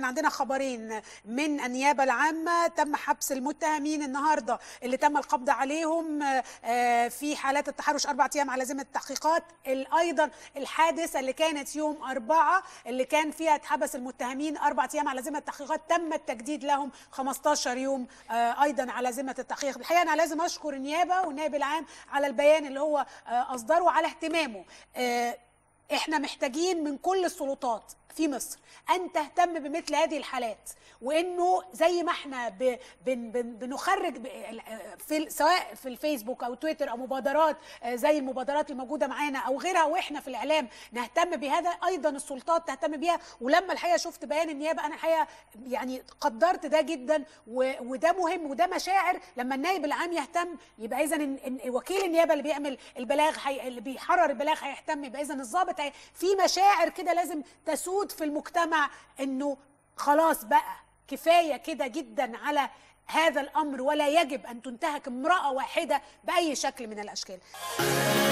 احنا عندنا خبرين من النيابه العامه تم حبس المتهمين النهارده اللي تم القبض عليهم آه، في حالات التحرش اربع ايام على ذمه التحقيقات ال- ايضا الحادثه اللي كانت يوم أربعة اللي كان فيها اتحبس المتهمين اربع ايام على ذمه التحقيقات تم التجديد لهم 15 يوم آه، ايضا على ذمه التحقيق الحقيقه انا لازم اشكر النيابه والنائب العام على البيان اللي هو آه، اصدره على اهتمامه آه، احنا محتاجين من كل السلطات في مصر ان تهتم بمثل هذه الحالات وانه زي ما احنا ب بن بن بنخرج ب- في ال- سواء في الفيسبوك او تويتر او مبادرات آه، زي المبادرات الموجوده معانا او غيرها واحنا في الاعلام نهتم بهذا ايضا السلطات تهتم بيها ولما الحقيقه شفت بيان النيابه انا الحقيقه يعني قدرت ده جدا و- وده مهم وده مشاعر لما النائب العام يهتم يبقى اذا إن- إن وكيل النيابه اللي بيعمل البلاغ حي... اللي بيحرر البلاغ هيهتم يبقى اذا الضابط هي... في مشاعر كده لازم تسود في المجتمع انه خلاص بقى كفايه كده جدا على هذا الامر ولا يجب ان تنتهك امراه واحده باي شكل من الاشكال